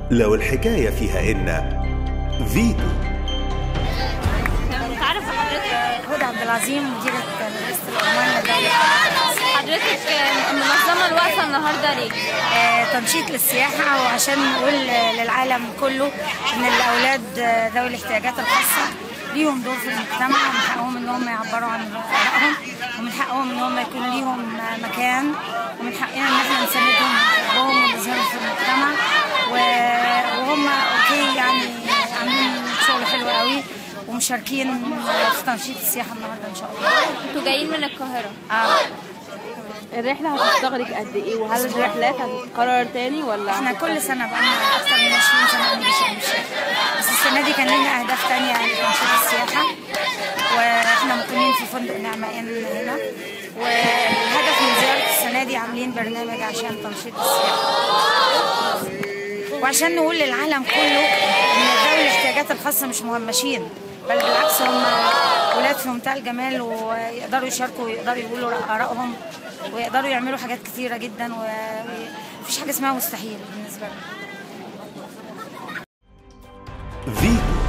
لو الحكاية فيها إن فيتو متعرف حضرتك هدى عبد العظيم مديرة مدرسة الأرمان لدولة حضرتك منظمة الوقفة النهاردة ليه؟ آه، تنشيط للسياحة وعشان نقول للعالم كله إن الأولاد ذوي الاحتياجات الخاصة ليهم دور في المجتمع ومن حقهم إن هم يعبروا عن آرائهم ومن حقهم إن هم يكون ليهم مكان ومن حقنا إن إحنا نساندهم ونحبهم ونظهرهم في المجتمع و- وهم أوكي يعني عاملين شغل حلو قوي ومشاركين في تنشيط السياحة النهاردة إن شاء الله. انتوا جايين من القاهرة آه. الرحلة هتستغرق قد ايه وهل الرحلات هتتكرر تاني ولا احنا كل سنه بقالنا اكتر من 20 سنه بنيجي شرم الشيخ بس السنه دي كان لنا اهداف تانية لتنشيط السياحه واحنا مقيمين في فندق نعمة ان هنا والهدف من زياره السنه دي عاملين برنامج عشان تنشيط السياحه وعشان نقول للعالم كله ان ذوي الاحتياجات الخاصه مش مهمشين بل بالعكس هم ولاد في منتهى الجمال ويقدروا يشاركوا ويقدروا يقولوا ارائهم ويقدروا يعملوا حاجات كتيره جدا ومفيش حاجه اسمها مستحيل بالنسبه لهم فيتو